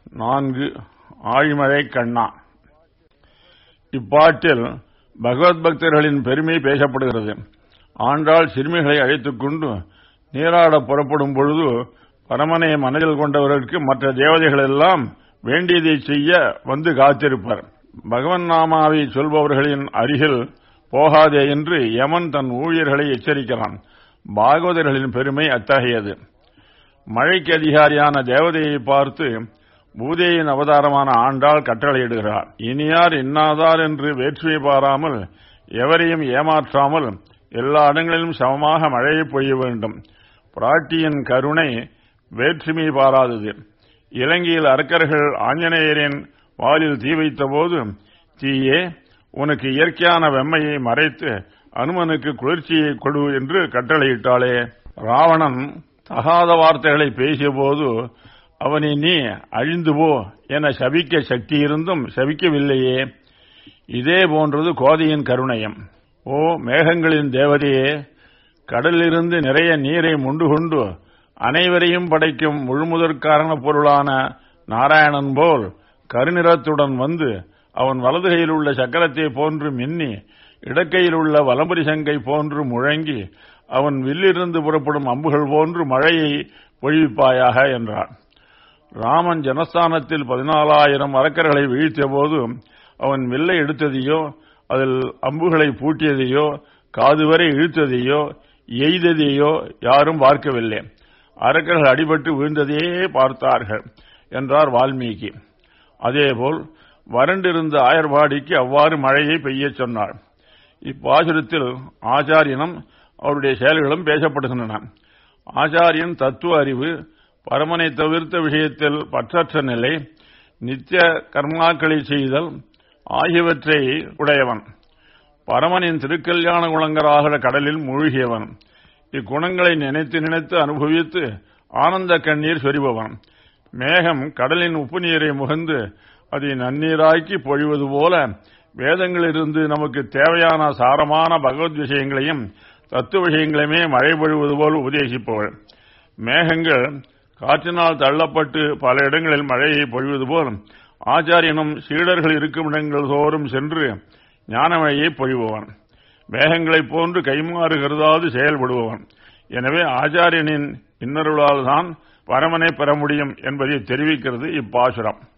நான்கு ஆழிமழை கண்ணா இப்பாட்டில் பகவத் பக்தர்களின் பெருமை பேசப்படுகிறது ஆண்டாள் சிறுமிகளை அழைத்துக் கொண்டு நீராட புறப்படும் பொழுது பரமனை மனதில் கொண்டவர்களுக்கு மற்ற தேவதைகள் எல்லாம் வேண்டியதை செய்ய வந்து காத்திருப்பர் பகவன் நாமாவை சொல்பவர்களின் அருகில் போகாதே என்று யமன் தன் ஊழியர்களை எச்சரிக்கிறான் பாகவதர்களின் பெருமை அத்தகையது மழைக்கு அதிகாரியான தேவதையை பார்த்து பூதேயின் அவதாரமான ஆண்டாள் கட்டளையிடுகிறார் இனியார் இன்னாதார் என்று வேற்றுமை பாராமல் எவரையும் ஏமாற்றாமல் எல்லா இடங்களிலும் சமமாக மழையை பொய்ய வேண்டும் பிராட்டியின் கருணை வேற்றுமை பாராதது இலங்கையில் அரக்கர்கள் ஆஞ்சநேயரின் வாலில் தீ வைத்தபோது தீயே உனக்கு இயற்கையான வெம்மையை மறைத்து அனுமனுக்கு குளிர்ச்சியை கொடு என்று கட்டளையிட்டாளே ராவணன் தகாத வார்த்தைகளை பேசியபோது அவனை நீ அழிந்து போ என சபிக்க சக்தி இருந்தும் சபிக்கவில்லையே இதே போன்றது கோதையின் கருணையம் ஓ மேகங்களின் தேவதையே கடலிலிருந்து நிறைய நீரை முண்டு கொண்டு அனைவரையும் படைக்கும் முழுமுதற் காரண பொருளான நாராயணன் போல் கருநிறத்துடன் வந்து அவன் வலது கையில் உள்ள சக்கரத்தை போன்று மின்னி இடக்கையில் உள்ள வலம்புரி சங்கை போன்று முழங்கி அவன் வில்லிருந்து புறப்படும் அம்புகள் போன்று மழையை பொழிவிப்பாயாக என்றான் ராமன் ஜனஸ்தானத்தில் பதினாலாயிரம் அரக்கர்களை வீழ்த்திய போது அவன் வில்லை எடுத்ததையோ அதில் அம்புகளை பூட்டியதையோ காதுவரை இழுத்ததையோ எய்ததையோ யாரும் பார்க்கவில்லை அரக்கர்கள் அடிபட்டு விழுந்ததையே பார்த்தார்கள் என்றார் வால்மீகி அதேபோல் வறண்டிருந்த ஆயர்வாடிக்கு அவ்வாறு மழையை பெய்யச் சொன்னார் இப்பாசுரத்தில் ஆச்சாரியனும் அவருடைய செயல்களும் பேசப்படுகின்றன ஆச்சாரியன் தத்துவ அறிவு பரமனை தவிர்த்த விஷயத்தில் பற்றற்ற நிலை நித்திய கர்மாக்களை செய்தல் ஆகியவற்றை உடையவன் பரமனின் திருக்கல்யாண குணங்கராகிற கடலில் மூழ்கியவன் இக்குணங்களை நினைத்து நினைத்து அனுபவித்து ஆனந்த கண்ணீர் சொரிபவன் மேகம் கடலின் உப்பு நீரை முகந்து அதை நன்னீராக்கி பொழிவது போல வேதங்களிலிருந்து நமக்கு தேவையான சாரமான பகவத் விஷயங்களையும் தத்துவ விஷயங்களையுமே மழை பொழிவது போல் உபதேசிப்பவள் மேகங்கள் காற்றினால் தள்ளப்பட்டு பல இடங்களில் மழையை பொழிவது போல் ஆச்சாரியனும் சீடர்கள் இருக்கும் இடங்கள் தோறும் சென்று ஞானமழையை பொழிபவன் மேகங்களைப் போன்று கைமாறு கருதாது செயல்படுபவன் எனவே ஆச்சாரியனின் இன்னருளால் தான் பரமனை பெற முடியும் என்பதை தெரிவிக்கிறது இப்பாசுரம்